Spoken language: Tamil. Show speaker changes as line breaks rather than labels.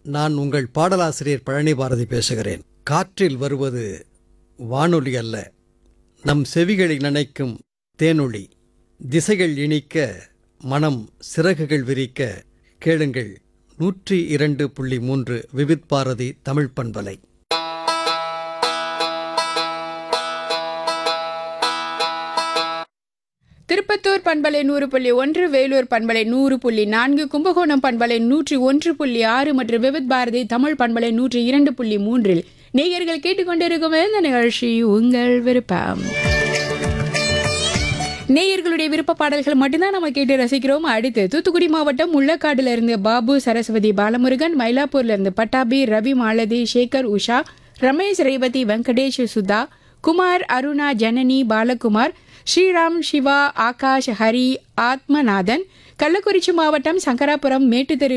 நான் உங்கள் பாடலாசிரியர் பழனி பாரதி பேசுகிறேன் காற்றில் வருவது வானொலி அல்ல நம் செவிகளை நினைக்கும் தேனொளி திசைகள் இனிக்க மனம் சிறகுகள் விரிக்க கேளுங்கள் நூற்றி இரண்டு புள்ளி மூன்று விவித் பாரதி தமிழ் பண்பலை
திருப்பத்தூர் பண்பலை நூறு புள்ளி ஒன்று வேலூர் பண்பலை நூறு புள்ளி நான்கு கும்பகோணம் பண்பலை நூற்றி ஒன்று புள்ளி ஆறு மற்றும் விவித் பாரதி தமிழ் பண்பலை நூற்றி இரண்டு புள்ளி மூன்றில் நேயர்கள் கேட்டுக்கொண்டிருக்கும் இந்த நிகழ்ச்சி உங்கள் விருப்பம் நேயர்களுடைய விருப்ப பாடல்கள் மட்டும்தான் நம்ம கேட்டு ரசிக்கிறோம் அடுத்து தூத்துக்குடி மாவட்டம் முள்ளக்காடுல இருந்து பாபு சரஸ்வதி பாலமுருகன் மயிலாப்பூர்ல இருந்து பட்டாபி ரவி மாலதி சேகர் உஷா ரமேஷ் ரேவதி வெங்கடேஷ் சுதா குமார் அருணா ஜனனி பாலகுமார் ஸ்ரீராம் சிவா ஆகாஷ் ஹரி ஆத்மநாதன் கள்ளக்குறிச்சி மாவட்டம் சங்கராபுரம் மேட்டுத்தெரு